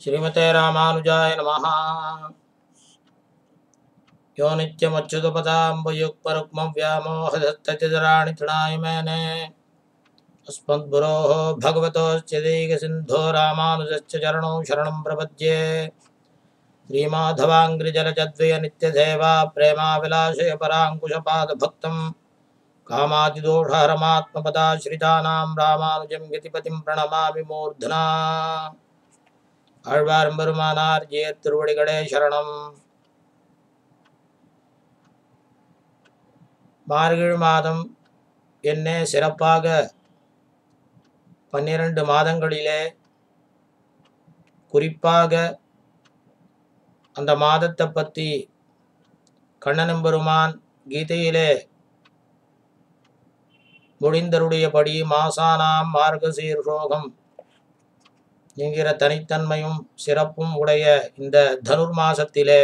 श्रीमते रामानुजाय नमः यो नित्यमच्युतपदाम्बयुक्परुक्मव्यामोहदत्तचिदराणि तृणाय मेने अस्मद्गुरोः भगवतोश्च दैकसिन्धो रामानुजश्च चरणौ शरणं प्रपद्ये श्रीमाधवाङ्घ्रिजलजद्वयनित्यसेवा प्रेमाविलासय पराङ्कुशपादभक्तं कामादिदोषहरमात्मपदाश्रितानां रामानुजं यतिपतिं प्रणमामि मूर्ध्ना ஆழ்வார்பெருமானார் ஜெய திருவடிகளே சரணம் மார்கழி மாதம் என்ன சிறப்பாக பன்னிரண்டு மாதங்களிலே குறிப்பாக அந்த மாதத்தை பற்றி கண்ணனம்பெருமான் கீதையிலே முடிந்தருடையபடி மாசானாம் மார்கசீர்ஷோகம் என்கிற தனித்தன்மையும் சிறப்பும் உடைய இந்த தனுர் மாசத்திலே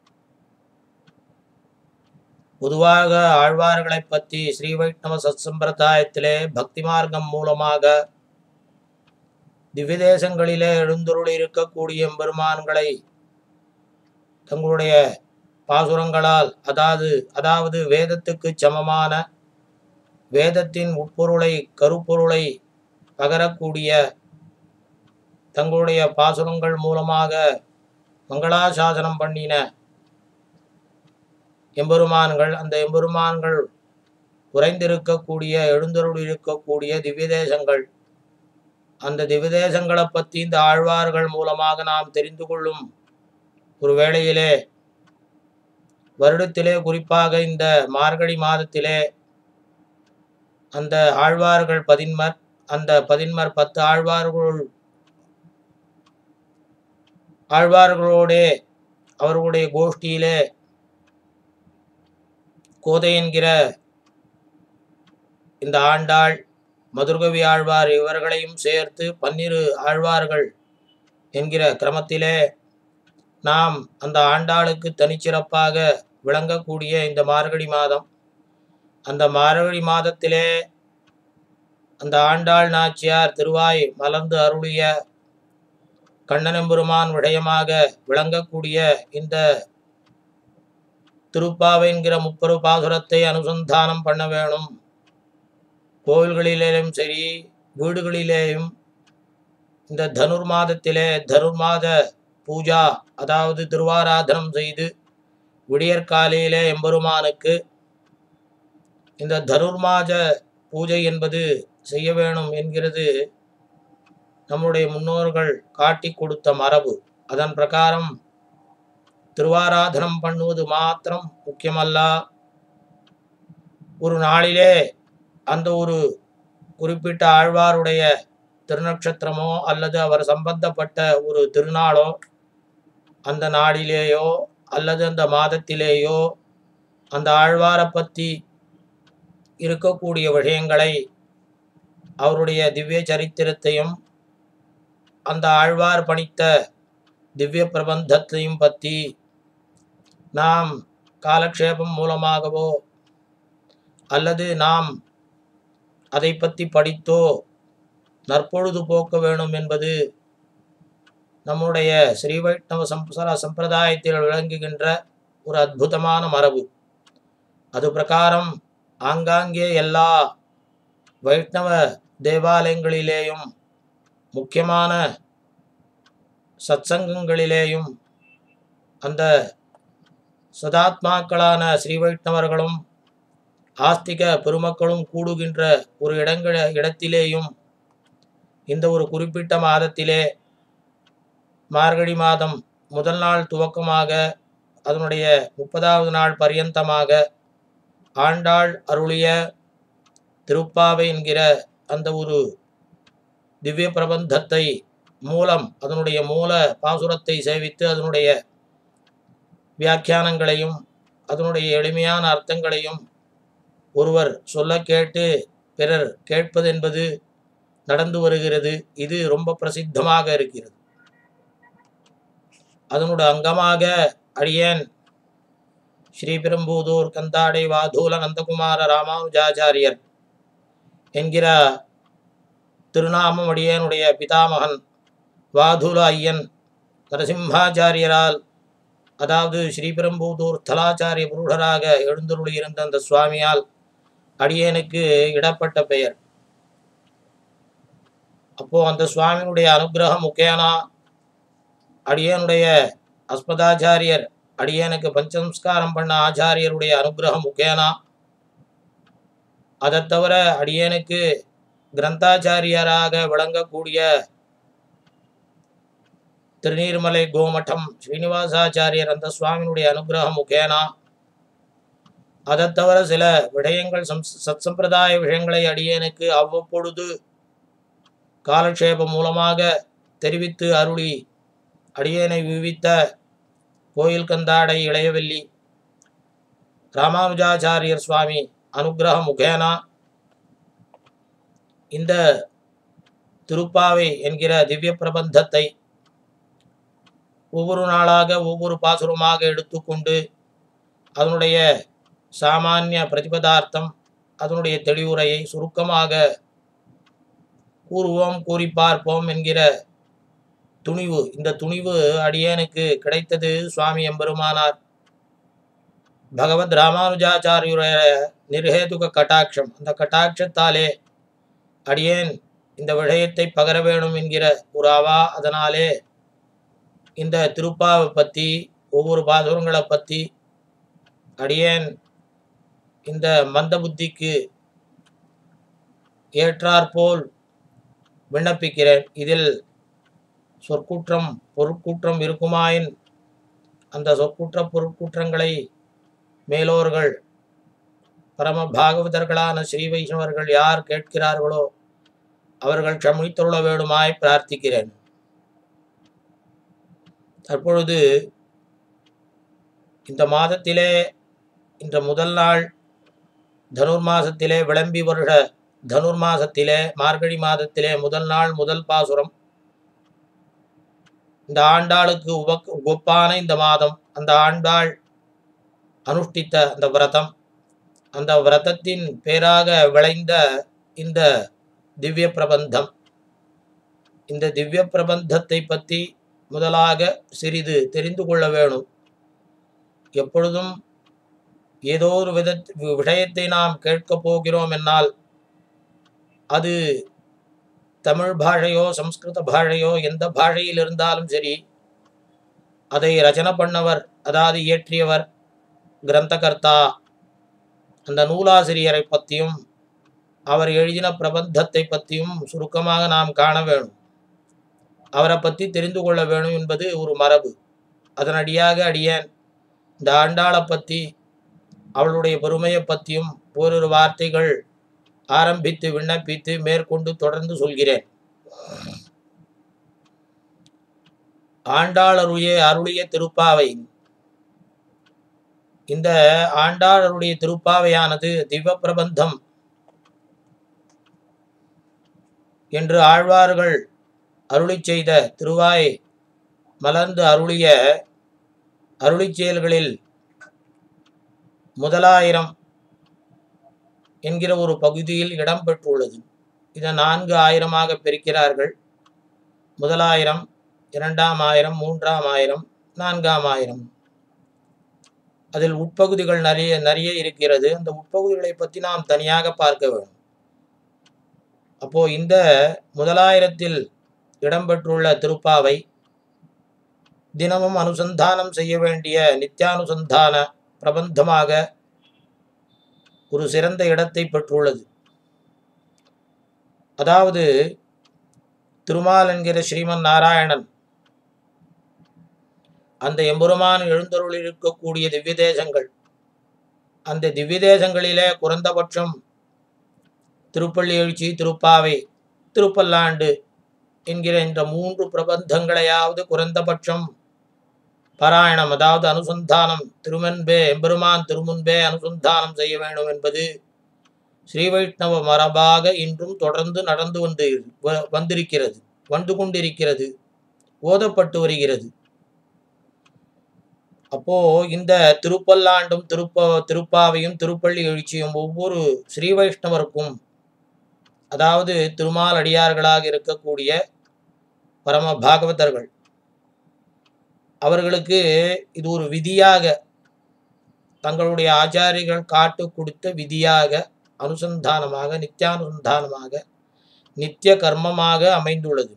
பொதுவாக ஆழ்வார்களை பற்றி ஸ்ரீ வைஷ்ணவ சத்சம்பிரதாயத்திலே பக்தி மார்க்கம் மூலமாக திவ்யதேசங்களிலே எழுந்தருள் இருக்கக்கூடிய எம்பெருமான்களை தங்களுடைய பாசுரங்களால் அதாவது அதாவது வேதத்துக்கு சமமான வேதத்தின் உட்பொருளை கருப்பொருளை பகரக்கூடிய தங்களுடைய பாசுரங்கள் மூலமாக மங்களாசாசனம் பண்ணின எம்பெருமான்கள் அந்த எம்பெருமான்கள் குறைந்திருக்கக்கூடிய எழுந்தருள் இருக்கக்கூடிய திவ்யதேசங்கள் அந்த திவ்யதேசங்களை பற்றி இந்த ஆழ்வார்கள் மூலமாக நாம் தெரிந்து கொள்ளும் ஒரு வேளையிலே வருடத்திலே குறிப்பாக இந்த மார்கழி மாதத்திலே அந்த ஆழ்வார்கள் பதின்மர் அந்த பதின்மர் பத்து ஆழ்வார்கள் ஆழ்வார்களோடே அவர்களுடைய கோஷ்டியிலே கோதை என்கிற இந்த ஆண்டாள் மதுர்கவி ஆழ்வார் இவர்களையும் சேர்த்து பன்னிரு ஆழ்வார்கள் என்கிற கிரமத்திலே நாம் அந்த ஆண்டாளுக்கு தனிச்சிறப்பாக விளங்கக்கூடிய இந்த மார்கழி மாதம் அந்த மார்கழி மாதத்திலே அந்த ஆண்டாள் நாச்சியார் திருவாய் மலர்ந்து அருளிய கண்ணனெம்பெருமான் விடயமாக விளங்கக்கூடிய இந்த திருப்பாவை என்கிற முப்பரு பாசுரத்தை அனுசந்தானம் பண்ண வேணும் கோவில்களிலேயும் சரி வீடுகளிலேயும் இந்த தனுர் மாதத்திலே தனுர் மாத பூஜா அதாவது திருவாராதனம் செய்து விடியற்காலையிலே எம்பெருமானுக்கு இந்த தனுர் மாத பூஜை என்பது செய்ய வேணும் என்கிறது நம்முடைய முன்னோர்கள் காட்டி கொடுத்த மரபு அதன் பிரகாரம் திருவாராதனம் பண்ணுவது மாத்திரம் முக்கியமல்ல ஒரு நாளிலே அந்த ஒரு குறிப்பிட்ட ஆழ்வாருடைய திருநட்சத்திரமோ அல்லது அவர் சம்பந்தப்பட்ட ஒரு திருநாளோ அந்த நாளிலேயோ அல்லது அந்த மாதத்திலேயோ அந்த ஆழ்வாரை பற்றி இருக்கக்கூடிய விஷயங்களை அவருடைய திவ்ய சரித்திரத்தையும் அந்த ஆழ்வார் பணித்த திவ்ய பிரபந்தத்தையும் பற்றி நாம் காலக்ஷேபம் மூலமாகவோ அல்லது நாம் அதை பற்றி படித்தோ நற்பொழுது போக்க வேணும் என்பது நம்முடைய ஸ்ரீ வைஷ்ணவ சம்பர சம்பிரதாயத்தில் விளங்குகின்ற ஒரு அற்புதமான மரபு அது பிரகாரம் ஆங்காங்கே எல்லா வைஷ்ணவ தேவாலயங்களிலேயும் முக்கியமான சத்சங்கங்களிலேயும் அந்த சதாத்மாக்களான ஸ்ரீ வைஷ்ணவர்களும் ஆஸ்திக பெருமக்களும் கூடுகின்ற ஒரு இடங்கள இடத்திலேயும் இந்த ஒரு குறிப்பிட்ட மாதத்திலே மார்கழி மாதம் முதல் நாள் துவக்கமாக அதனுடைய முப்பதாவது நாள் பரியந்தமாக ஆண்டாள் அருளிய திருப்பாவை என்கிற அந்த ஒரு திவ்ய பிரபந்தத்தை மூலம் அதனுடைய மூல பாசுரத்தை சேவித்து அதனுடைய வியாக்கியானங்களையும் அதனுடைய எளிமையான அர்த்தங்களையும் ஒருவர் சொல்ல கேட்டு பிறர் கேட்பது என்பது நடந்து வருகிறது இது ரொம்ப பிரசித்தமாக இருக்கிறது அதனுடைய அங்கமாக அடியேன் ஸ்ரீபெரும்பூதூர் கந்தாடை வாதூல நந்தகுமார ராமானுஜாச்சாரியர் என்கிற திருநாமம் அடியேனுடைய பிதாமகன் வாதுல ஐயன் நரசிம்மாச்சாரியரால் அதாவது ஸ்ரீபெரும்புதூர் தலாச்சாரிய புருடராக எழுந்தருளியிருந்த அந்த சுவாமியால் அடியேனுக்கு இடப்பட்ட பெயர் அப்போ அந்த சுவாமியினுடைய அனுகிரகம் முக்கியனா அடியனுடைய அஸ்மதாச்சாரியர் அடியனுக்கு பஞ்சசம்ஸ்காரம் பண்ண ஆச்சாரியருடைய அனுகிரகம் முக்கியனா அதை தவிர அடியனுக்கு கிரந்தாச்சாரியராக விளங்கக்கூடிய திருநீர்மலை கோமட்டம் ஸ்ரீனிவாசாச்சாரியர் அந்த சுவாமியினுடைய அனுகிரகம் முக்கியனா அதை தவிர சில விடயங்கள் சம் சத் சம்பிரதாய விஷயங்களை அடியேனுக்கு அவ்வப்பொழுது காலக்ஷேபம் மூலமாக தெரிவித்து அருளி அடியேனை விவித்த கோயில் கந்தாடை இளையவல்லி ராமானுஜாச்சாரியர் சுவாமி அனுகிரக முகேனா இந்த திருப்பாவை என்கிற திவ்ய பிரபந்தத்தை ஒவ்வொரு நாளாக ஒவ்வொரு பாசுரமாக எடுத்துக்கொண்டு அதனுடைய சாமானிய பிரதிபதார்த்தம் அதனுடைய தெளிவுரையை சுருக்கமாக கூறுவோம் கூறி பார்ப்போம் என்கிற துணிவு இந்த துணிவு அடியேனுக்கு கிடைத்தது சுவாமி எம்பெருமானார் பகவத் ராமானுஜாச்சாரியுடைய நிர்ஹேதுக கட்டாட்சம் அந்த கட்டாட்சத்தாலே அடியேன் இந்த விடயத்தை பகர வேணும் என்கிற ஒரு அவா அதனாலே இந்த திருப்பாவை பற்றி ஒவ்வொரு பாசுரங்களை பற்றி அடியேன் இந்த மந்த புத்திக்கு ஏற்றாற்போல் விண்ணப்பிக்கிறேன் இதில் சொற்குற்றம் பொருட்குற்றம் இருக்குமாயின் அந்த சொற்குற்ற பொருட்குற்றங்களை மேலோர்கள் பரம பாகவதர்களான ஸ்ரீ வைஷ்ணவர்கள் யார் கேட்கிறார்களோ அவர்கள் க்ஷமித்தருள வேணுமாய் பிரார்த்திக்கிறேன் தற்பொழுது இந்த மாதத்திலே இந்த முதல் நாள் தனுர் மாசத்திலே விளம்பி வருட தனுர் மாசத்திலே மார்கழி மாதத்திலே முதல் நாள் முதல் பாசுரம் இந்த ஆண்டாளுக்கு உபக் ஒப்பான இந்த மாதம் அந்த ஆண்டாள் அனுஷ்டித்த அந்த விரதம் அந்த விரதத்தின் பேராக விளைந்த இந்த திவ்ய பிரபந்தம் இந்த திவ்ய பிரபந்தத்தை பற்றி முதலாக சிறிது தெரிந்து கொள்ள வேணும் எப்பொழுதும் ஏதோ ஒரு வித விஷயத்தை நாம் கேட்கப் போகிறோம் என்னால் அது தமிழ் பாஷையோ சம்ஸ்கிருத பாஷையோ எந்த பாஷையில் இருந்தாலும் சரி அதை ரச்சனை பண்ணவர் அதாவது இயற்றியவர் கிரந்தகர்த்தா அந்த நூலாசிரியரை பற்றியும் அவர் எழுதின பிரபந்தத்தை பற்றியும் சுருக்கமாக நாம் காண வேணும் அவரை பற்றி தெரிந்து கொள்ள வேணும் என்பது ஒரு மரபு அதனடியாக அடியேன் இந்த ஆண்டாளை பற்றி அவளுடைய பெருமையை பற்றியும் ஓரிரு வார்த்தைகள் ஆரம்பித்து விண்ணப்பித்து மேற்கொண்டு தொடர்ந்து சொல்கிறேன் ஆண்டாள் அருளிய அருளிய திருப்பாவை இந்த ஆண்டாள் அருளிய திருப்பாவையானது திவ்ய பிரபந்தம் என்று ஆழ்வார்கள் அருளி செய்த திருவாய் மலர்ந்து அருளிய அருளிச் செயல்களில் முதலாயிரம் என்கிற ஒரு பகுதியில் இடம்பெற்றுள்ளது இதை நான்கு ஆயிரமாக பிரிக்கிறார்கள் முதலாயிரம் இரண்டாம் ஆயிரம் மூன்றாம் ஆயிரம் நான்காம் ஆயிரம் அதில் உட்பகுதிகள் நிறைய நிறைய இருக்கிறது அந்த உட்பகுதிகளை பற்றி நாம் தனியாக பார்க்க வேண்டும் அப்போ இந்த முதலாயிரத்தில் இடம்பெற்றுள்ள திருப்பாவை தினமும் அனுசந்தானம் செய்ய வேண்டிய நித்தியானுசந்தான பிரபந்தமாக ஒரு சிறந்த இடத்தை பெற்றுள்ளது அதாவது திருமால் என்கிற ஸ்ரீமன் நாராயணன் அந்த எம்பெருமான் எழுந்தருள் இருக்கக்கூடிய திவ்ய தேசங்கள் அந்த திவ்ய தேசங்களிலே குறைந்தபட்சம் திருப்பள்ளி எழுச்சி திருப்பாவை திருப்பல்லாண்டு என்கிற இந்த மூன்று பிரபந்தங்களையாவது குறைந்தபட்சம் பாராயணம் அதாவது அனுசந்தானம் திருமன்பே எம்பெருமான் திருமுன்பே அனுசந்தானம் செய்ய வேண்டும் என்பது ஸ்ரீ வைஷ்ணவ மரபாக இன்றும் தொடர்ந்து நடந்து வந்து வ- வந்திருக்கிறது வந்து கொண்டிருக்கிறது ஓதப்பட்டு வருகிறது அப்போ இந்த திருப்பல்லாண்டும் திருப்ப திருப்பாவையும் திருப்பள்ளி எழுச்சியும் ஒவ்வொரு ஸ்ரீ வைஷ்ணவருக்கும் அதாவது திருமால் அடியார்களாக இருக்கக்கூடிய பரம பாகவதர்கள் அவர்களுக்கு இது ஒரு விதியாக தங்களுடைய ஆச்சாரிகள் காட்டு கொடுத்த விதியாக அனுசந்தானமாக நித்தியானுசந்தானமாக நித்திய கர்மமாக அமைந்துள்ளது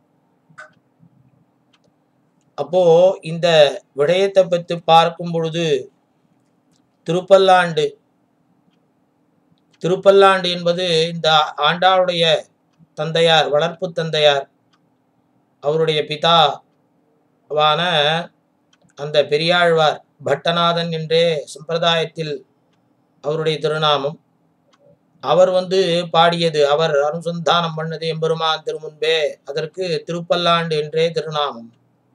அப்போ இந்த விடயத்தை பற்றி பார்க்கும் பொழுது திருப்பல்லாண்டு திருப்பல்லாண்டு என்பது இந்த ஆண்டாளுடைய தந்தையார் வளர்ப்பு தந்தையார் அவருடைய பிதாவான அந்த பெரியாழ்வார் பட்டநாதன் என்றே சம்பிரதாயத்தில் அவருடைய திருநாமம் அவர் வந்து பாடியது அவர் அனுசந்தானம் பண்ணது எம்பெருமான் திருமுன்பே அதற்கு திருப்பல்லாண்டு என்றே திருநாமம்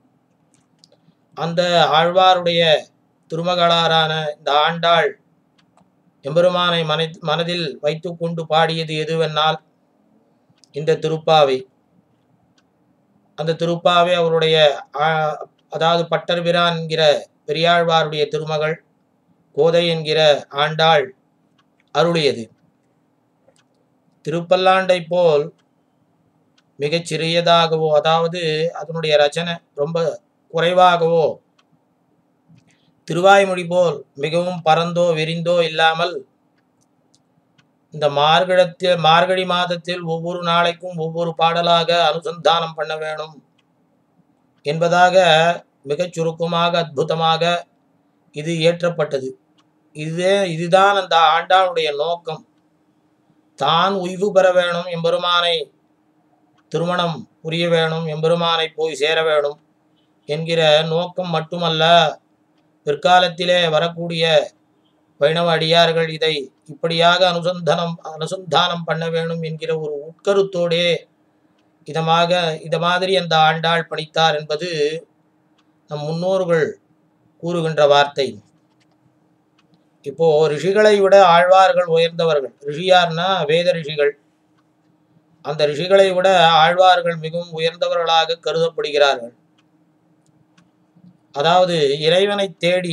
அந்த ஆழ்வாருடைய திருமகளாரான இந்த ஆண்டாள் எம்பெருமானை மனை மனதில் வைத்துக்கொண்டு பாடியது எதுவென்னால் இந்த திருப்பாவை அந்த திருப்பாவை அவருடைய ஆ, அதாவது பட்டர்பிரான் என்கிற பெரியாழ்வாருடைய திருமகள் கோதை என்கிற ஆண்டாள் அருளியது திருப்பல்லாண்டை போல் மிகச் சிறியதாகவோ அதாவது அதனுடைய ரச்சனை ரொம்ப குறைவாகவோ திருவாய்மொழி போல் மிகவும் பரந்தோ விரிந்தோ இல்லாமல் இந்த மார்கழத்தில் மார்கழி மாதத்தில் ஒவ்வொரு நாளைக்கும் ஒவ்வொரு பாடலாக அனுசந்தானம் பண்ண வேணும் என்பதாக மிகச் சுருக்கமாக அற்புதமாக இது இயற்றப்பட்டது இதுவே இதுதான் அந்த ஆண்டாளுடைய நோக்கம் தான் உய்வு பெற வேணும் எம்பெருமானை திருமணம் புரிய வேணும் எம்பெருமானை போய் சேர வேணும் என்கிற நோக்கம் மட்டுமல்ல பிற்காலத்திலே வரக்கூடிய வைணவ அடியார்கள் இதை இப்படியாக அனுசந்தானம் அனுசந்தானம் பண்ண வேணும் என்கிற ஒரு உட்கருத்தோடே இதமாக இத மாதிரி அந்த ஆண்டாள் பணித்தார் என்பது நம் முன்னோர்கள் கூறுகின்ற வார்த்தை இப்போ ரிஷிகளை விட ஆழ்வார்கள் உயர்ந்தவர்கள் ரிஷியார்னா வேத ரிஷிகள் அந்த ரிஷிகளை விட ஆழ்வார்கள் மிகவும் உயர்ந்தவர்களாக கருதப்படுகிறார்கள் அதாவது இறைவனை தேடி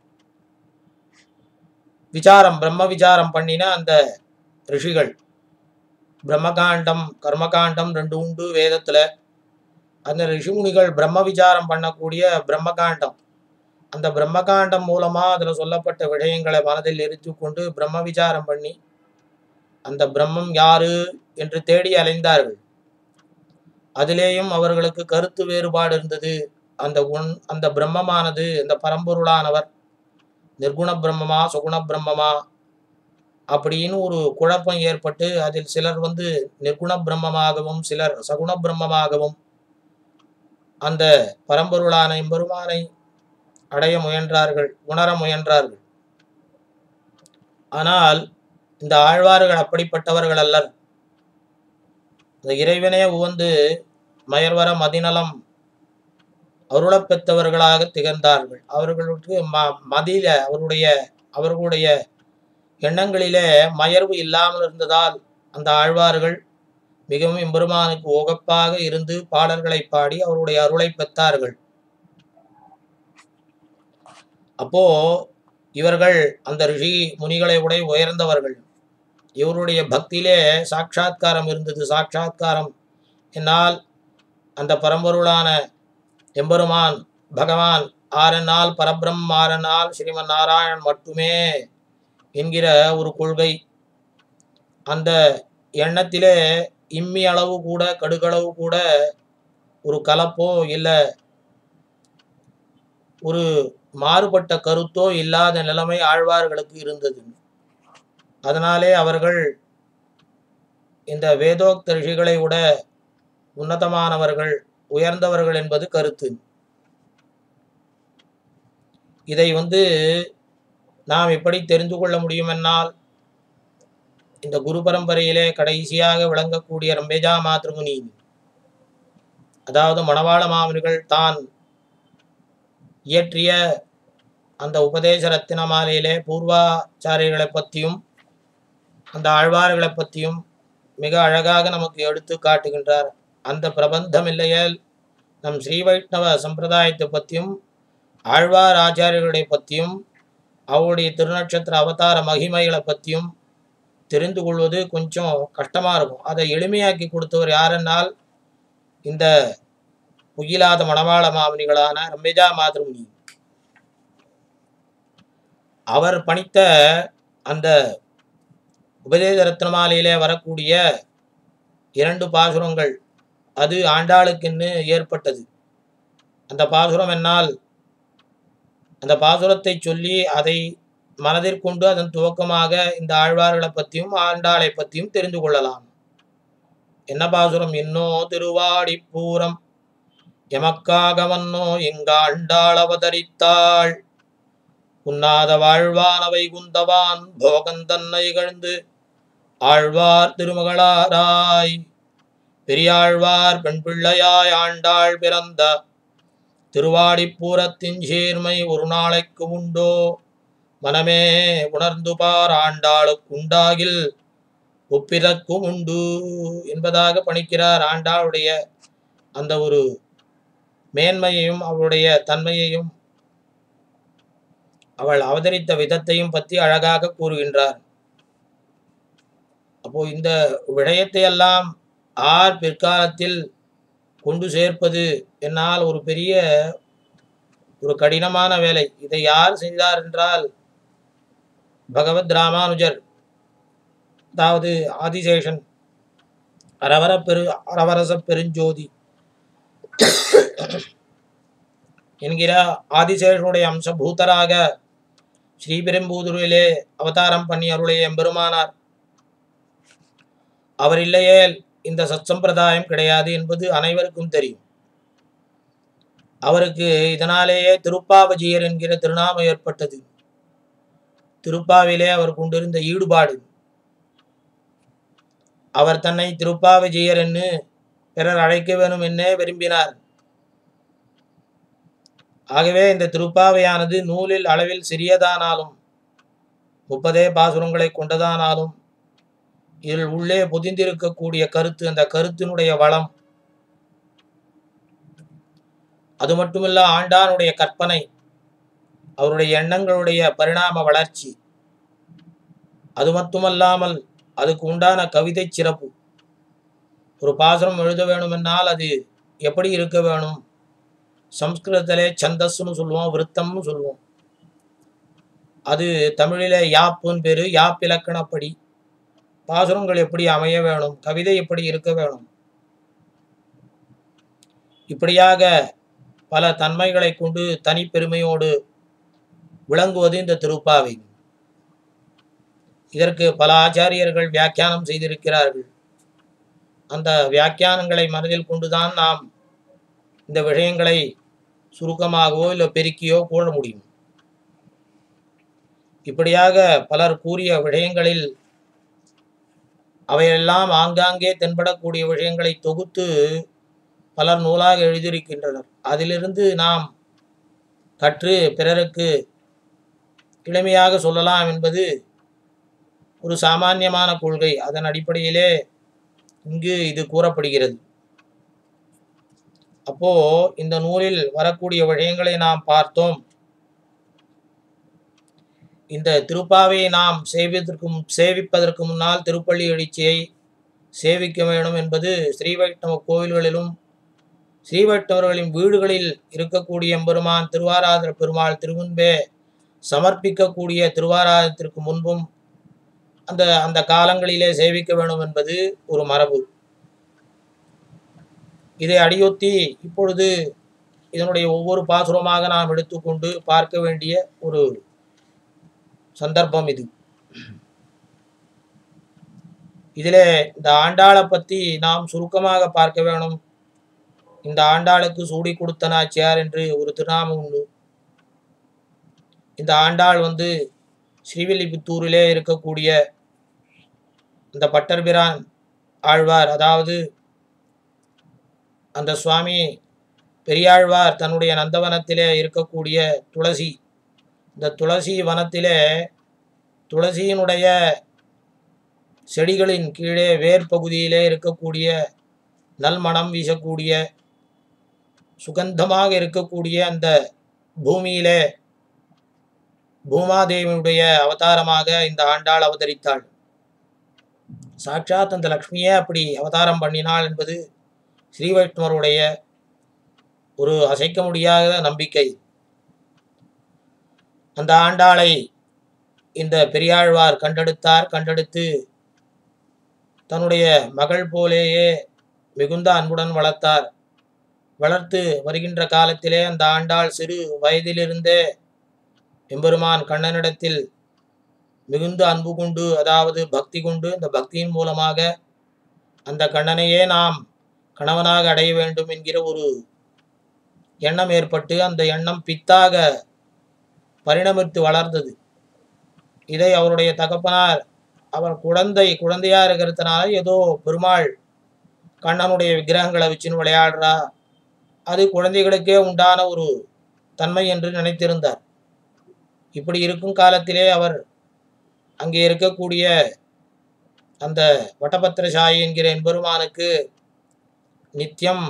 விசாரம் பிரம்ம விசாரம் பண்ணின அந்த ரிஷிகள் பிரம்மகாண்டம் கர்மகாண்டம் ரெண்டு உண்டு வேதத்துல அந்த ரிஷிமுனிகள் பிரம்ம விசாரம் பண்ணக்கூடிய பிரம்மகாண்டம் அந்த பிரம்மகாண்டம் மூலமா அதுல சொல்லப்பட்ட விடயங்களை மனதில் எரித்து கொண்டு பிரம்ம விசாரம் பண்ணி அந்த பிரம்மம் யாரு என்று தேடி அலைந்தார்கள் அதிலேயும் அவர்களுக்கு கருத்து வேறுபாடு இருந்தது அந்த உன் அந்த பிரம்மமானது அந்த பரம்பொருளானவர் நிர்குண பிரம்மமா சுகுண பிரம்மமா அப்படின்னு ஒரு குழப்பம் ஏற்பட்டு அதில் சிலர் வந்து நிர்குண பிரம்மமாகவும் சிலர் சகுண பிரம்மமாகவும் அந்த பரம்பொருளான எம்பெருமானை அடைய முயன்றார்கள் உணர முயன்றார்கள் ஆனால் இந்த ஆழ்வார்கள் அப்படிப்பட்டவர்கள் அல்லர் இந்த இறைவனே உவந்து மயர்வர மதிநலம் அருளப் பெற்றவர்களாக திகழ்ந்தார்கள் அவர்களுக்கு ம மதியில அவருடைய அவர்களுடைய எண்ணங்களிலே மயர்வு இல்லாமல் இருந்ததால் அந்த ஆழ்வார்கள் மிகவும் எம்பெருமானுக்கு உகப்பாக இருந்து பாடல்களை பாடி அவருடைய அருளை பெற்றார்கள் அப்போ இவர்கள் அந்த ரிஷி முனிகளை உடைய உயர்ந்தவர்கள் இவருடைய பக்தியிலே சாட்சாத்காரம் இருந்தது சாட்சாத்காரம் என்னால் அந்த பரம்பொருளான எம்பெருமான் பகவான் ஆறனால் பரபிரம் ஆறனால் ஸ்ரீமன் நாராயணன் மட்டுமே என்கிற ஒரு கொள்கை அந்த எண்ணத்திலே இம்மி அளவு கூட கடுகளவு கூட ஒரு கலப்போ இல்லை ஒரு மாறுபட்ட கருத்தோ இல்லாத நிலைமை ஆழ்வார்களுக்கு இருந்தது அதனாலே அவர்கள் இந்த வேதோக்த ரிஷிகளை விட உன்னதமானவர்கள் உயர்ந்தவர்கள் என்பது கருத்து இதை வந்து நாம் எப்படி தெரிந்து கொள்ள முடியும் என்னால் இந்த குரு பரம்பரையிலே கடைசியாக விளங்கக்கூடிய ரம்பேஜா மாத்ருமுனி அதாவது மணவாள மாமுனிகள் தான் இயற்றிய அந்த உபதேச ரத்தின மாலையிலே பூர்வாச்சாரியர்களை பற்றியும் அந்த ஆழ்வார்களை பற்றியும் மிக அழகாக நமக்கு எடுத்து காட்டுகின்றார் அந்த பிரபந்தம் இல்லையேல் நம் ஸ்ரீ வைஷ்ணவ சம்பிரதாயத்தை பற்றியும் ஆழ்வார் ஆச்சாரியர்களை பற்றியும் அவருடைய திருநட்சத்திர அவதார மகிமைகளை பற்றியும் தெரிந்து கொள்வது கொஞ்சம் கஷ்டமாக இருக்கும் அதை எளிமையாக்கி கொடுத்தவர் யாரென்னால் இந்த புகிலாத மணவாள மாமுனிகளான ரம்யஜா மாதృமுனி அவர் பணித்த அந்த உபதேச ரத்னமாலையிலே வரக்கூடிய இரண்டு பாசுரங்கள் அது ஆண்டாளுக்கென்னு ஏற்பட்டது அந்த பாசுரம் என்னால் அந்த பாசுரத்தை சொல்லி அதை மனதிற்கொண்டு அதன் துவக்கமாக இந்த ஆழ்வார்களை பற்றியும் ஆண்டாளை பற்றியும் தெரிந்து கொள்ளலாம் என்ன பாசுரம் இன்னோ திருவாடி பூரம் எமக்காக வன்னோ எங்காண்டாள் அவதரித்தாள் உண்ணாத வாழ்வானவை குந்தவான் போகந்தன்னை கழ்ந்து ஆழ்வார் திருமகளாராய் பெரியாழ்வார் பெண் பிள்ளையாய் ஆண்டாள் பிறந்த திருவாடிப்பூரத்தின் சேர்மை ஒரு நாளைக்கு உண்டோ மனமே உணர்ந்து பார் ஆண்டாளுக்கு உண்டாகில் ஒப்பிதற்கும் உண்டு என்பதாக பணிக்கிறார் ஆண்டாளுடைய அந்த ஒரு மேன்மையையும் அவளுடைய தன்மையையும் அவள் அவதரித்த விதத்தையும் பற்றி அழகாக கூறுகின்றார் அப்போ இந்த விடயத்தை எல்லாம் ஆர் பிற்காலத்தில் கொண்டு சேர்ப்பது என்னால் ஒரு பெரிய ஒரு கடினமான வேலை இதை யார் செய்தார் என்றால் பகவத் ராமானுஜர் அதாவது ஆதிசேஷன் அரவர பெரு அரவரச பெருஞ்சோதி என்கிற ஆதிசேஷனுடைய அம்சபூதராக ஸ்ரீபெரும்பூதுரிலே அவதாரம் பண்ணி அருளைய எம்பெருமானார் அவர் இல்லையேல் இந்த சத்சம்பிரதாயம் கிடையாது என்பது அனைவருக்கும் தெரியும் அவருக்கு இதனாலேயே திருப்பாவஜியர் என்கிற திருநாமம் ஏற்பட்டது திருப்பாவிலே அவர் கொண்டிருந்த ஈடுபாடு அவர் தன்னை திருப்பாவஜியர் என்று பிறர் அழைக்க வேணும் என்னே விரும்பினார் ஆகவே இந்த திருப்பாவையானது நூலில் அளவில் சிறியதானாலும் முப்பதே பாசுரங்களை கொண்டதானாலும் இதில் உள்ளே பொதிந்திருக்கக்கூடிய கருத்து அந்த கருத்தினுடைய வளம் அது மட்டுமல்ல ஆண்டானுடைய கற்பனை அவருடைய எண்ணங்களுடைய பரிணாம வளர்ச்சி அது மட்டுமல்லாமல் அதுக்கு உண்டான கவிதை சிறப்பு ஒரு பாசுரம் எழுத வேணுமென்னால் அது எப்படி இருக்க வேணும் சம்ஸ்கிருதத்திலே சந்தஸ்ன்னு சொல்லுவோம் விருத்தம்னு சொல்லுவோம் அது தமிழிலே யாப்புன்னு பேரு யாப் இலக்கணப்படி பாசுரங்கள் எப்படி அமைய வேணும் கவிதை எப்படி இருக்க வேணும் இப்படியாக பல தன்மைகளை கொண்டு தனிப்பெருமையோடு விளங்குவது இந்த திருப்பாவை இதற்கு பல ஆச்சாரியர்கள் வியாக்கியானம் செய்திருக்கிறார்கள் அந்த வியாக்கியானங்களை மனதில் கொண்டுதான் நாம் இந்த விஷயங்களை சுருக்கமாகவோ இல்லை பெருக்கியோ கூற முடியும் இப்படியாக பலர் கூறிய விஷயங்களில் அவையெல்லாம் ஆங்காங்கே தென்படக்கூடிய விஷயங்களை தொகுத்து பலர் நூலாக எழுதியிருக்கின்றனர் அதிலிருந்து நாம் கற்று பிறருக்கு எளிமையாக சொல்லலாம் என்பது ஒரு சாமானியமான கொள்கை அதன் அடிப்படையிலே இங்கு இது கூறப்படுகிறது அப்போ இந்த நூலில் வரக்கூடிய விஷயங்களை நாம் பார்த்தோம் இந்த திருப்பாவையை நாம் சேவிப்பதற்கு சேவிப்பதற்கு முன்னால் திருப்பள்ளி எழுச்சியை சேவிக்க வேண்டும் என்பது ஸ்ரீ வைஷ்ணவ கோவில்களிலும் ஸ்ரீ வைஷ்ணவர்களின் வீடுகளில் இருக்கக்கூடிய எம்பெருமான் திருவாராதன பெருமாள் திருமுன்பே சமர்ப்பிக்கக்கூடிய திருவாராதனத்திற்கு முன்பும் அந்த அந்த காலங்களிலே சேவிக்க வேண்டும் என்பது ஒரு மரபு இதை அடியொத்தி இப்பொழுது இதனுடைய ஒவ்வொரு பாசுரமாக நாம் எடுத்துக்கொண்டு பார்க்க வேண்டிய ஒரு சந்தர்ப்பம் இது இதிலே இந்த ஆண்டாளை பற்றி நாம் சுருக்கமாக பார்க்க வேணும் இந்த ஆண்டாளுக்கு சூடி கொடுத்த நாச்சியார் என்று ஒரு திருநாமம் உண்டு இந்த ஆண்டாள் வந்து ஸ்ரீவில்லிபுத்தூரிலே இருக்கக்கூடிய இந்த பட்டர்பிரான் ஆழ்வார் அதாவது அந்த சுவாமி பெரியாழ்வார் தன்னுடைய நந்தவனத்திலே இருக்கக்கூடிய துளசி இந்த துளசி வனத்திலே துளசியினுடைய செடிகளின் கீழே வேர் பகுதியிலே இருக்கக்கூடிய நல்மணம் வீசக்கூடிய சுகந்தமாக இருக்கக்கூடிய அந்த பூமியிலே பூமாதேவியுடைய அவதாரமாக இந்த ஆண்டாள் அவதரித்தாள் சாட்சாத் அந்த லக்ஷ்மியே அப்படி அவதாரம் பண்ணினாள் என்பது ஸ்ரீ வைஷ்ணவருடைய ஒரு அசைக்க முடியாத நம்பிக்கை அந்த ஆண்டாளை இந்த பெரியாழ்வார் கண்டெடுத்தார் கண்டெடுத்து தன்னுடைய மகள் போலேயே மிகுந்த அன்புடன் வளர்த்தார் வளர்த்து வருகின்ற காலத்திலே அந்த ஆண்டாள் சிறு வயதிலிருந்தே எம்பெருமான் கண்ணனிடத்தில் மிகுந்த அன்பு கொண்டு அதாவது பக்தி கொண்டு இந்த பக்தியின் மூலமாக அந்த கண்ணனையே நாம் கணவனாக அடைய வேண்டும் என்கிற ஒரு எண்ணம் ஏற்பட்டு அந்த எண்ணம் பித்தாக பரிணமித்து வளர்ந்தது இதை அவருடைய தகப்பனார் அவர் குழந்தை குழந்தையா இருக்கிறதுனால ஏதோ பெருமாள் கண்ணனுடைய விக்கிரகங்களை வச்சுன்னு விளையாடுறா அது குழந்தைகளுக்கே உண்டான ஒரு தன்மை என்று நினைத்திருந்தார் இப்படி இருக்கும் காலத்திலே அவர் அங்கே இருக்கக்கூடிய அந்த வட்டபத்திரசாயி என்கிற எம்பெருமானுக்கு நித்தியம்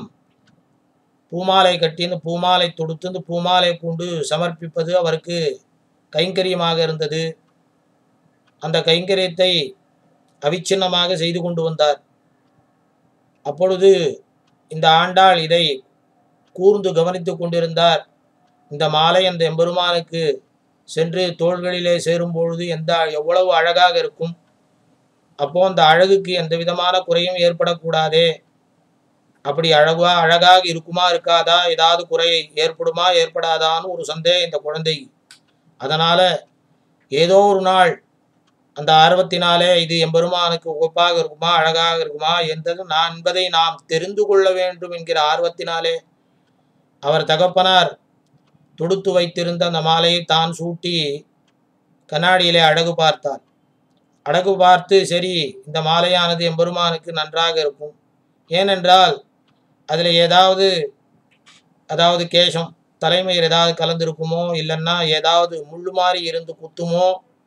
பூமாலை கட்டி இந்த பூமாலை தொடுத்து இந்த பூமாலை கொண்டு சமர்ப்பிப்பது அவருக்கு கைங்கரியமாக இருந்தது அந்த கைங்கரியத்தை அவிச்சின்னமாக செய்து கொண்டு வந்தார் அப்பொழுது இந்த ஆண்டாள் இதை கூர்ந்து கவனித்து கொண்டிருந்தார் இந்த மாலை அந்த எம்பெருமானுக்கு சென்று தோள்களிலே சேரும் பொழுது எந்த எவ்வளவு அழகாக இருக்கும் அப்போ அந்த அழகுக்கு எந்த விதமான குறையும் ஏற்படக்கூடாதே அப்படி அழகா அழகாக இருக்குமா இருக்காதா ஏதாவது குறை ஏற்படுமா ஏற்படாதான்னு ஒரு சந்தேகம் இந்த குழந்தை அதனால ஏதோ ஒரு நாள் அந்த ஆர்வத்தினாலே இது எம்பெருமானுக்கு உகப்பாக இருக்குமா அழகாக இருக்குமா எந்தது நான் என்பதை நாம் தெரிந்து கொள்ள வேண்டும் என்கிற ஆர்வத்தினாலே அவர் தகப்பனார் தொடுத்து வைத்திருந்த அந்த மாலையை தான் சூட்டி கண்ணாடியிலே அழகு பார்த்தார் அழகு பார்த்து சரி இந்த மாலையானது எம்பெருமானுக்கு நன்றாக இருக்கும் ஏனென்றால் அதில் ஏதாவது அதாவது கேசம் தலைமையில் ஏதாவது கலந்திருக்குமோ இல்லைன்னா ஏதாவது முள்ளு மாதிரி இருந்து குத்துமோ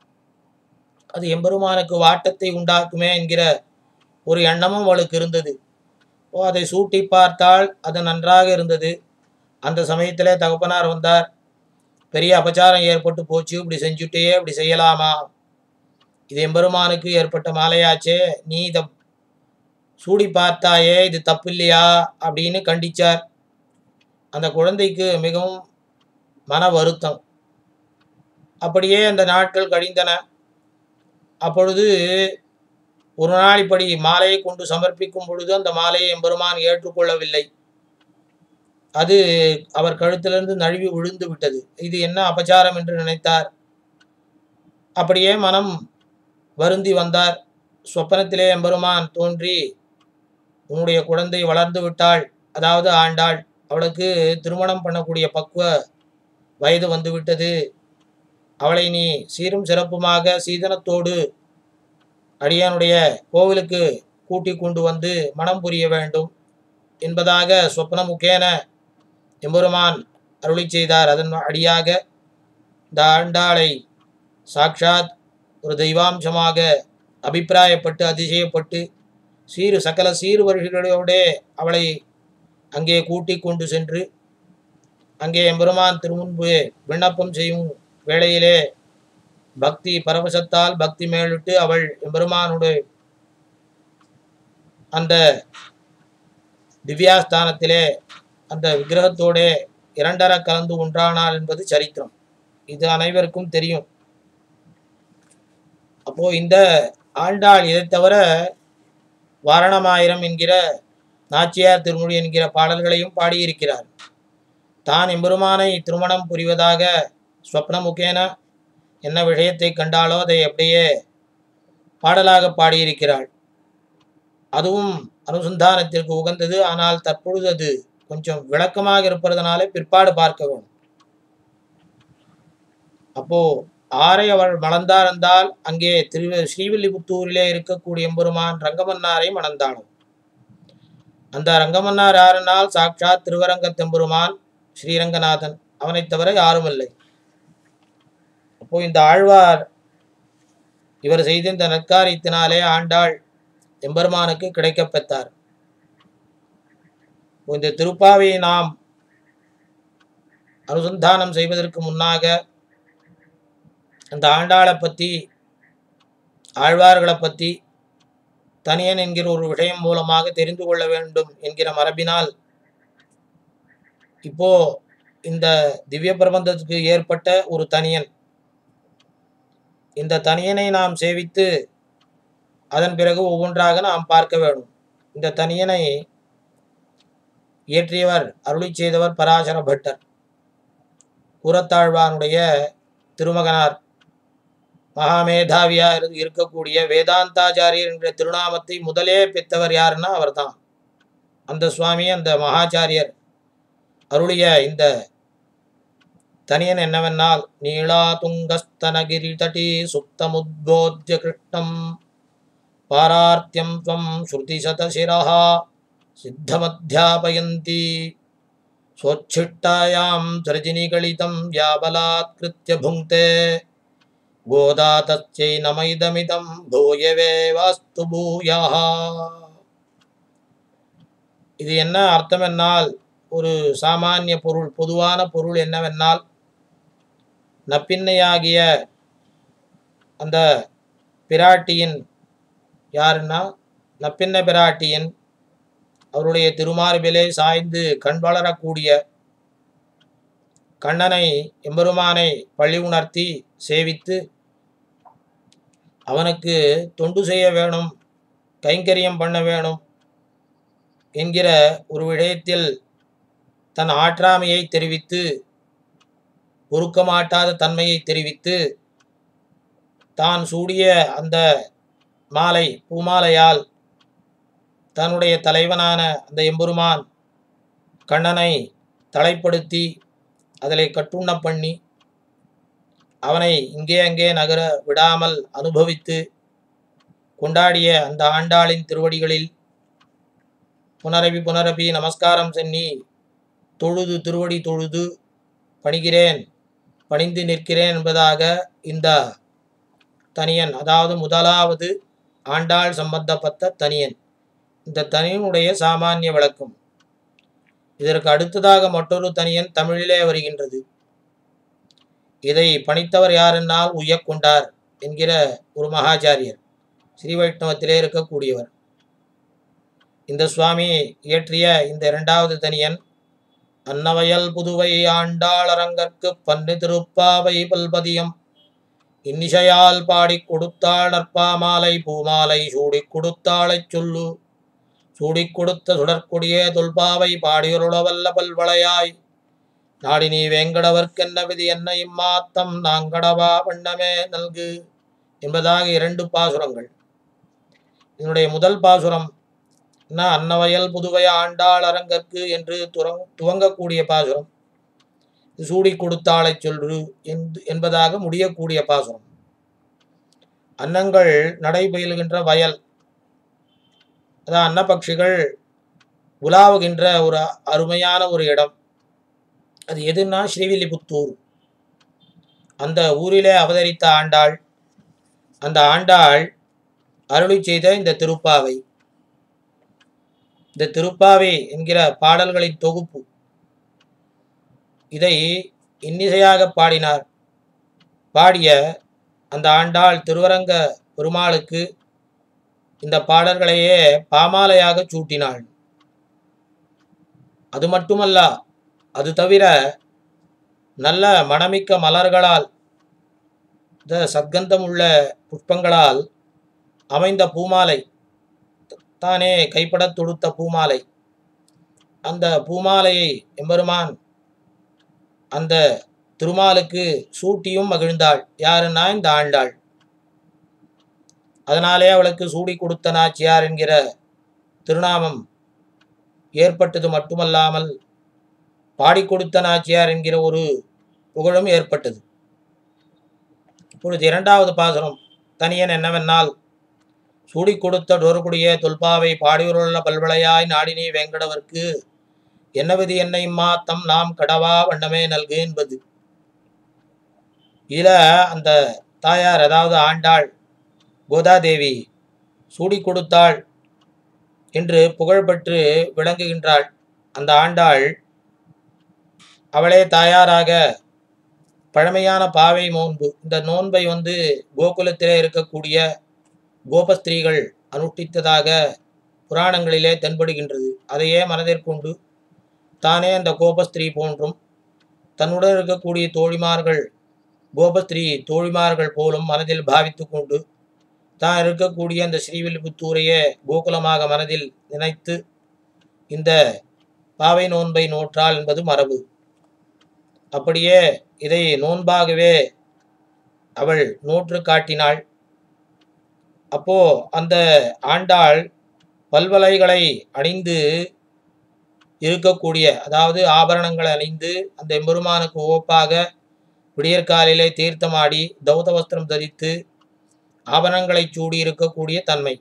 அது எம்பெருமானுக்கு வாட்டத்தை உண்டாக்குமே என்கிற ஒரு எண்ணமும் அவளுக்கு இருந்தது ஓ அதை சூட்டி பார்த்தால் அது நன்றாக இருந்தது அந்த சமயத்திலே தகப்பனார் வந்தார் பெரிய அபச்சாரம் ஏற்பட்டு போச்சு இப்படி செஞ்சுட்டே இப்படி செய்யலாமா இது எம்பெருமானுக்கு ஏற்பட்ட மாலையாச்சே நீ இதை சூடி பார்த்தாயே இது தப்பு இல்லையா அப்படின்னு கண்டிச்சார் அந்த குழந்தைக்கு மிகவும் மன வருத்தம் அப்படியே அந்த நாட்கள் கழிந்தன அப்பொழுது ஒரு நாள் இப்படி மாலையை கொண்டு சமர்ப்பிக்கும் பொழுது அந்த மாலையை எம்பெருமான் ஏற்றுக்கொள்ளவில்லை அது அவர் கழுத்திலிருந்து நழுவி விழுந்து விட்டது இது என்ன அபச்சாரம் என்று நினைத்தார் அப்படியே மனம் வருந்தி வந்தார் சொப்பனத்திலே எம்பெருமான் தோன்றி உன்னுடைய குழந்தை வளர்ந்து விட்டாள் அதாவது ஆண்டாள் அவளுக்கு திருமணம் பண்ணக்கூடிய பக்குவ வயது வந்துவிட்டது அவளை நீ சீரும் சிறப்புமாக சீதனத்தோடு அடியானுடைய கோவிலுக்கு கூட்டிக் கொண்டு வந்து மனம் புரிய வேண்டும் என்பதாக சொப்ன முக்கேன எம்பெருமான் அருளி செய்தார் அதன் அடியாக இந்த ஆண்டாளை சாக்ஷாத் ஒரு தெய்வாம்சமாக அபிப்பிராயப்பட்டு அதிசயப்பட்டு சீரு சகல சீர்வரிகளோடே அவளை அங்கே கூட்டிக் கொண்டு சென்று அங்கே எம்பெருமான் திருமுன்பு விண்ணப்பம் செய்யும் வேளையிலே பக்தி பரவசத்தால் பக்தி மேலிட்டு அவள் எம்பெருமானுடைய அந்த திவ்யாஸ்தானத்திலே அந்த விக்கிரகத்தோடே இரண்டர கலந்து ஒன்றானாள் என்பது சரித்திரம் இது அனைவருக்கும் தெரியும் அப்போ இந்த ஆண்டாள் இதை தவிர வாரணமாயிரம் என்கிற நாச்சியார் திருமொழி என்கிற பாடல்களையும் பாடியிருக்கிறார் தான் எம்பெருமானை திருமணம் புரிவதாக ஸ்வப்னமுகேன என்ன விஷயத்தை கண்டாலோ அதை அப்படியே பாடலாக பாடியிருக்கிறாள் அதுவும் அனுசந்தானத்திற்கு உகந்தது ஆனால் தற்பொழுது அது கொஞ்சம் விளக்கமாக இருப்பதனாலே பிற்பாடு பார்க்க வேணும் அப்போ ஆரை அவள் மணந்தார் என்றால் அங்கே திரு ஸ்ரீவில்லிபுத்தூரிலே இருக்கக்கூடிய எம்பெருமான் ரங்கமன்னாரை மணந்தாளும் அந்த ரங்கமன்னார் யாரென்னால் சாட்சாத் திருவரங்கத்தெம்பெருமான் ஸ்ரீரங்கநாதன் அவனைத் தவிர யாரும் இல்லை அப்போ இந்த ஆழ்வார் இவர் செய்த இந்த நற்காரியத்தினாலே ஆண்டாள் எம்பெருமானுக்கு கிடைக்கப் பெற்றார் இந்த திருப்பாவையை நாம் அனுசந்தானம் செய்வதற்கு முன்னாக அந்த ஆண்டாளை பற்றி ஆழ்வார்களை பற்றி தனியன் என்கிற ஒரு விஷயம் மூலமாக தெரிந்து கொள்ள வேண்டும் என்கிற மரபினால் இப்போ இந்த திவ்ய பிரபந்தத்துக்கு ஏற்பட்ட ஒரு தனியன் இந்த தனியனை நாம் சேவித்து அதன் பிறகு ஒவ்வொன்றாக நாம் பார்க்க வேண்டும் இந்த தனியனை இயற்றியவர் அருளி செய்தவர் பராசர பட்டர் கூரத்தாழ்வானுடைய திருமகனார் மகாமேதாவியா இரு- இருக்கக்கூடிய வேதாந்தாச்சாரியர் என்ற திருநாமத்தை முதலே பெற்றவர் யாருன்னா அவர்தான் அந்த சுவாமி அந்த மகாச்சாரியர் அருளிய இந்த தனியன் என்னவென்னால் நீளா துங்கஸ்தனகிரி தட்டி சுப்தமுத்போத்ய கிருஷ்ணம் பாரார்த்தியம் துவம் ஸ்ருதி சதசிரஹா சித்தமத்தியாபயந்தி स्वोच्छिष्टायां सृजिनिगलितं व्याबलात्कृत्य भुङ्क्ते गोदा तस्यै नमैदमिदं भूयवेवास्तु பூயः இது என்ன அர்த்தம் என்னால் ஒரு சாமானிய பொருள் பொதுவான பொருள் என்னவென்னால் நப்பின்னையாகிய அந்த பிராட்டியின் யாருன்னா நப்பின்ன பிராட்டியின் அவருடைய திருமார்பிலே சாய்ந்து கண் வளரக்கூடிய கண்ணனை எம்பெருமானை பழி உணர்த்தி சேவித்து அவனுக்கு தொண்டு செய்ய வேணும் கைங்கரியம் பண்ண வேணும் என்கிற ஒரு விடயத்தில் தன் ஆற்றாமையை தெரிவித்து பொறுக்க மாட்டாத தன்மையை தெரிவித்து தான் சூடிய அந்த மாலை பூமாலையால் தன்னுடைய தலைவனான அந்த எம்பெருமான் கண்ணனை தலைப்படுத்தி அதிலே கட்டுண்ண பண்ணி அவனை இங்கே அங்கே நகர விடாமல் அனுபவித்து கொண்டாடிய அந்த ஆண்டாளின் திருவடிகளில் புனரபி புனரபி நமஸ்காரம் சென்னி தொழுது திருவடி தொழுது பணிகிறேன் பணிந்து நிற்கிறேன் என்பதாக இந்த தனியன் அதாவது முதலாவது ஆண்டாள் சம்பந்தப்பட்ட தனியன் இந்த தனியனுடைய சாமானிய விளக்கம் இதற்கு அடுத்ததாக மற்றொரு தனியன் தமிழிலே வருகின்றது இதை பணித்தவர் யாரென்னால் உய்யக்கொண்டார் என்கிற ஒரு மகாச்சாரியர் ஸ்ரீ வைஷ்ணவத்திலே இருக்கக்கூடியவர் இந்த சுவாமி இயற்றிய இந்த இரண்டாவது தனியன் அன்னவயல் புதுவை ஆண்டாளரங்கற்கு பன்னு திருப்பாவை பல்பதியம் இன்னிசையால் பாடிக் கொடுத்தாள் நற்பாமாலை பூமாலை சூடிக் கொடுத்தாளைச் சொல்லு சூடிக் கொடுத்த சுடற்கொடியே தொல்பாவை பாடியருளவல்ல பல்வளையாய் நாடி நீ வேங்கடவர்க்கென்ன விதி என்ன இம்மாத்தம் நாங்கடவா வண்ணமே நல்கு என்பதாக இரண்டு பாசுரங்கள் இதனுடைய முதல் பாசுரம் என்ன அன்னவயல் புதுவை ஆண்டாள் அரங்கற்கு என்று துறங் துவங்கக்கூடிய பாசுரம் சூடிக் கொடுத்தாளைச் சொல்லு என்று- என்பதாக முடியக்கூடிய பாசுரம் அன்னங்கள் நடைபயிலுகின்ற வயல் அதான் அன்னபக்ஷிகள் உலாவுகின்ற ஒரு அருமையான ஒரு இடம் அது எதுன்னா ஸ்ரீவில்லிபுத்தூர் அந்த ஊரிலே அவதரித்த ஆண்டாள் அந்த ஆண்டாள் அருளி செய்த இந்த திருப்பாவை இந்த திருப்பாவை என்கிற பாடல்களின் தொகுப்பு இதை இன்னிசையாக பாடினார் பாடிய அந்த ஆண்டாள் திருவரங்க பெருமாளுக்கு இந்த பாடல்களையே பாமாலையாக சூட்டினாள் அது மட்டுமல்ல அது தவிர நல்ல மணமிக்க மலர்களால் இந்த சத்கந்தம் உள்ள புஷ்பங்களால் அமைந்த பூமாலை தானே கைப்படத் தொடுத்த பூமாலை அந்த பூமாலையை எம்பெருமான் அந்த திருமாலுக்கு சூட்டியும் மகிழ்ந்தாள் யாருன்னா இந்த ஆண்டாள் அதனாலே அவளுக்கு சூடி கொடுத்த நாச்சியார் என்கிற திருநாமம் ஏற்பட்டது மட்டுமல்லாமல் பாடிக் கொடுத்த நாச்சியார் என்கிற ஒரு புகழும் ஏற்பட்டது இப்பொழுது இரண்டாவது பாசுரம் தனியன் என்னவென்னால் சூடி கொடுத்த டொருகுடிய தொல்பாவை பாடியுள்ள பல்வளையாய் நாடினி வேங்கடவர்க்கு என்ன விதி என்ன இம்மாத்தம் நாம் கடவா வண்ணமே நல்கு என்பது இதில் அந்த தாயார் அதாவது ஆண்டாள் கோதாதேவி சூடி கொடுத்தாள் என்று புகழ்பெற்று விளங்குகின்றாள் அந்த ஆண்டாள் அவளே தாயாராக பழமையான பாவை நோன்பு இந்த நோன்பை வந்து கோகுலத்திலே இருக்கக்கூடிய கோபஸ்திரீகள் அனுஷ்டித்ததாக புராணங்களிலே தென்படுகின்றது அதையே மனதிற்கொண்டு தானே அந்த கோபஸ்திரீ போன்றும் தன்னுடன் இருக்கக்கூடிய தோழிமார்கள் கோபஸ்திரீ தோழிமார்கள் போலும் மனதில் பாவித்து கொண்டு தான் இருக்கக்கூடிய அந்த ஸ்ரீவில்லிபுத்தூரையே கோகுலமாக மனதில் நினைத்து இந்த பாவை நோன்பை நோற்றாள் என்பது மரபு அப்படியே இதை நோன்பாகவே அவள் நோற்று காட்டினாள் அப்போ அந்த ஆண்டாள் பல்வலைகளை அணிந்து இருக்கக்கூடிய அதாவது ஆபரணங்களை அணிந்து அந்த எம்பெருமானுக்கு ஓப்பாக விடியற்காலிலே தீர்த்தமாடி தௌத வஸ்திரம் தரித்து ஆபரணங்களை சூடி இருக்கக்கூடிய தன்மை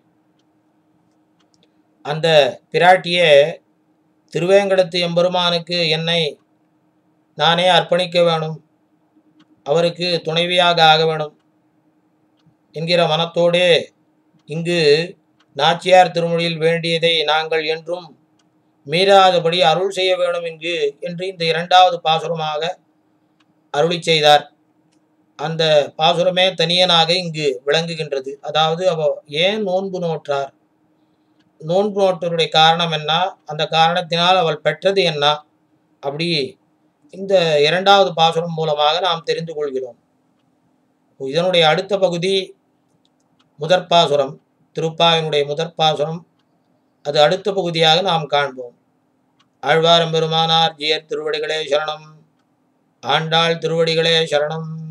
அந்த பிராட்டியே திருவேங்கடத்து எம்பெருமானுக்கு என்னை நானே அர்ப்பணிக்க வேணும் அவருக்கு துணைவியாக ஆக வேணும் என்கிற மனத்தோடே இங்கு நாச்சியார் திருமொழியில் வேண்டியதை நாங்கள் என்றும் மீறாதபடி அருள் செய்ய வேணும் இங்கு என்று இந்த இரண்டாவது பாசுரமாக அருளி செய்தார் அந்த பாசுரமே தனியனாக இங்கு விளங்குகின்றது அதாவது அவ ஏன் நோன்பு நோற்றார் நோன்பு நோட்டருடைய காரணம் என்ன அந்த காரணத்தினால் அவள் பெற்றது என்ன அப்படி இந்த இரண்டாவது பாசுரம் மூலமாக நாம் தெரிந்து கொள்கிறோம் இதனுடைய அடுத்த பகுதி முதற் பாசுரம் திருப்பாவினுடைய முதற் பாசுரம் அது அடுத்த பகுதியாக நாம் காண்போம் ஆழ்வாரம் பெருமானார் ஜியர் திருவடிகளே சரணம் ஆண்டாள் திருவடிகளே சரணம்